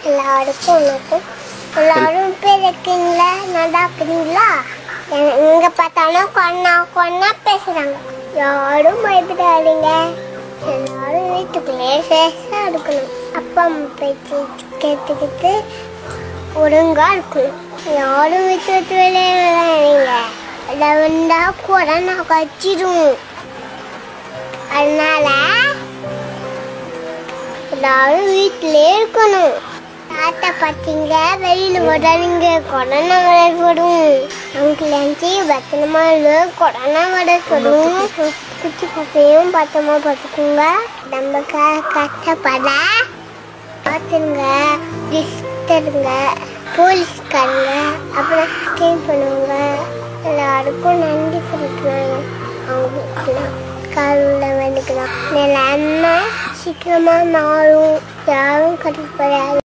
எல்லாருக்கும் உனக்கும் எல்லாரும் பேர் இருக்கீங்களா நல்லா இருக்கிறீங்களா எ- எங்க பார்த்தாலும் கொன்னா கொன்னா பேசுறாங்க யாரும் பயப்படாதீங்க எல்லாரும் வீட்டுக்குள்ளே சேஃபா இருக்கணும் அப்பா அம்மா பேச்சு கேட்டுக்கிட்டு ஒழுங்கா இருக்கணும் யாரும் விட்டு விட்டு விளையாடுங்க அதை வந்தா கொரோனா கச்சிடும் அதனால எல்லாரும் வீட்டிலே இருக்கணும் தாத்தா பார்த்தீங்க வெளியில விடாதீங்க கொரோனா வைரஸ் வரும் அவங்களுக்கு பத்திரமா இல்லை கொரோனா வைரஸ் வரும் குச்சி பசையும் பத்திரமா பார்த்துக்கோங்க நம்ம க கஷ்டப்பட பார்த்துருங்க டிஸ்டருங்க போலீஸ்காரங்க அப்புறம் ஸ்கேன் பண்ணுவாங்க எல்லாருக்கும் நன்றி சொல்லிக்கலாம் அவங்களுக்குலாம் கடவுளை வேண்டிக்கலாம் நிலைமை சீக்கிரமாக மாறும் யாரும் கட்டுப்படாது